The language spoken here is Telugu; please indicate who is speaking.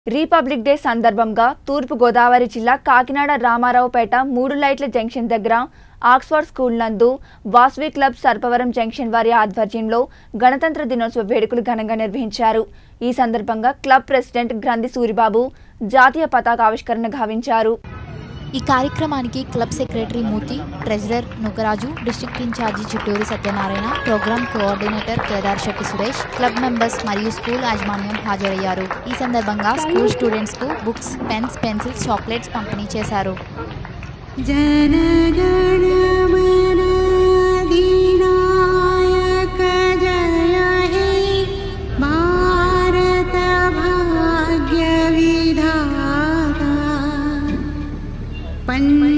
Speaker 1: రిపబ్లిక్ డే సందర్భంగా తూర్పు గోదావరి జిల్లా కాకినాడ రామారావుపేట మూడు లైట్ల జంక్షన్ దగ్గర ఆక్స్ఫర్డ్ స్కూల్ నందు వాస్వి క్లబ్ సర్పవరం జంక్షన్ వారి ఆధ్వర్యంలో గణతంత్ర దినోత్సవ వేడుకలు ఘనంగా నిర్వహించారు ఈ సందర్భంగా క్లబ్ ప్రెసిడెంట్ గ్రంథి సూరిబాబు జాతీయ పతాక ఆవిష్కరణ గావించారు
Speaker 2: ఈ కార్యక్రమానికి club secretary Murthy treasurer Nugaraju district incharge Chitturi Satyanarayana programme coordinator Kedar Shetty Suresh club members మరియు స్కూల్ యాజమాన్యం హాజరయ్యారు ఈ సందర్భంగా స్కూల్ స్టూడెంట్స్ కు బుక్స్ పెన్స్ పెన్సిల్స్ చాక్లెట్స్ పంపిణీ చేశారు
Speaker 3: जनगणमनाधिनायक जय हे भारत भाग्यविधाता पण्डित